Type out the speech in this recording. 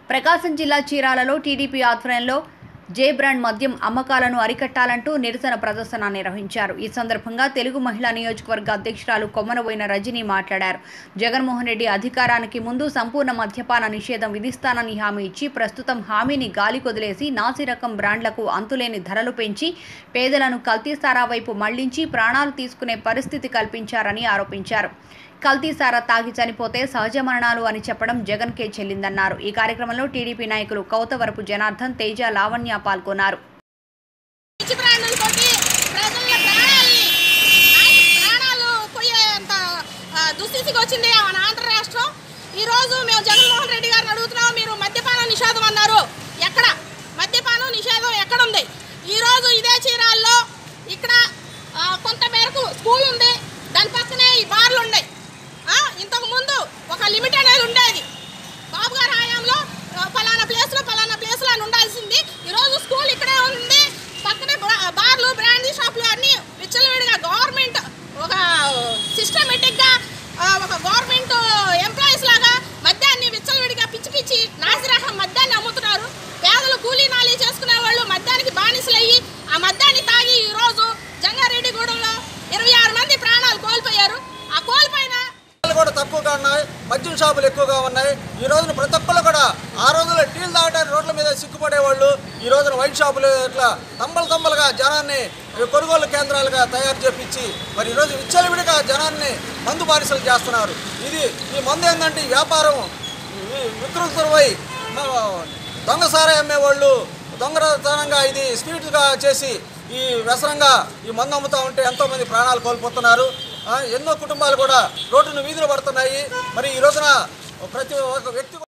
ప్రకాశం జిల్లా చీరాలలో టీడీపీ ఆధ్వర్యంలో జే బ్రాండ్ మద్యం అమ్మకాలను అరికట్టాలంటూ నిరసన ప్రదర్శన నిర్వహించారు ఈ సందర్భంగా తెలుగు మహిళా నియోజకవర్గ అధ్యక్షురాలు కొమ్మనబోయిన రజని మాట్లాడారు జగన్మోహన్ రెడ్డి అధికారానికి ముందు సంపూర్ణ మద్యపాన నిషేధం విధిస్తానని హామీ ఇచ్చి ప్రస్తుతం హామీని గాలి కొదిలేసి నాసి రకం బ్రాండ్లకు అంతులేని ధరలు పెంచి పేదలను కల్తీ సారా వైపు మళ్లించి ప్రాణాలు తీసుకునే పరిస్థితి కల్పించారని ఆరోపించారు కల్తీ సారా తాగి చనిపోతే సహజ మరణాలు అని చెప్పడం జగన్కే చెల్లిందన్నారు ఈ కార్యక్రమంలో టీడీపీ నాయకులు కౌతవరపు జనార్దన్ తేజ లావణ్య పాల్గొన్నారు పిచ్చి ప్రాణులతోటి ప్రజల ప్రాణాల్ని ఆయన ప్రాణాలు పోయేంత ఆ, దుస్థితికి వచ్చింది మన ఆంధ్ర రాష్ట్రం ఈ రోజు మేము జగన్మోహన్ రెడ్డి గారిని అడుగుతున్నాం మీరు మద్యపాన నిషేధం అన్నారు ఎక్కడ మద్యపానం నిషేధం ఎక్కడ ఉంది ఈ రోజు ఇదే చీరాల్లో ఇక్కడ ఆ, కొంత మేరకు స్కూల్ ఉంది దాని పక్కనే ఈ బార్లు ఉన్నాయి ఆ, ఇంతకు ముందు ఒక లిమిట్ అనేది ఉండేది బాబు గారి హయాంలో ఆ, ఫలానా ప్లేస్ లో ఫలానా ప్లేస్ లో అని ఉండాల్సింది ఈ రోజు స్కూల్ ఇక్కడే ఉంది పక్కనే బ్రా- బార్లు బ్రాండీ షాపులు అన్ని విచ్చలవిడిగా గవర్నమెంట్ ఒక సిస్టమేటిక్ గా ఆ, ఒక గవర్నమెంట్ ఎంప్లాయీస్ లాగా మద్యాన్ని విచ్చలవిడిగా పిచ్చి పిచ్చి నాసిరకం మద్యాన్ని అమ్ముతున్నారు పేదలు కూలీ నాలి చేసుకునే వాళ్ళు మద్యానికి బానిసలయ్యి ఆ మద్యాన్ని తాగి ఈ రోజు జంగారెడ్డిగూడెంలో ఇరవై ఆరు మంది ప్రాణాలు కోల్పోయారు ఆ కోల్పోయిన షాపులు కూడా తక్కువగా ఉన్నాయి మద్యం షాపులు ఎక్కువగా ఉన్నాయి ఈ రోజున ప్రతి ఒక్కళ్ళు కూడా ఆ రోజుల్లో టీలు తాగడానికి రోడ్ల మీద సిగ్గుపడేవాళ్ళు ఈ రోజున వైన్ షాపులు ఇట్లా తంబలు తంబలుగా జనాన్ని కొనుగోలు కేంద్రాలుగా తయారు చేపించి మరి ఈరోజు విచ్చలవిడిగా జనాన్ని మందు బానిసలు చేస్తున్నారు ఇది ఈ మందు ఏంటంటే ఈ వ్యాపారం వి- వికృతమై మ- దొంగసారా అమ్మేవాళ్ళు దొంగతనంగా ఇది స్పీడ్గా చేసి ఈ వ్యసనంగా ఈ మందు అమ్ముతా ఉంటే ఎంతోమంది ప్రాణాలు కోల్పోతున్నారు ఆ, ఎన్నో కుటుంబాలు కూడా రోడ్డును వీధులు పడుతున్నాయి మరి ఈ రోజున ప్రతి ఒక్క వ్యక్తి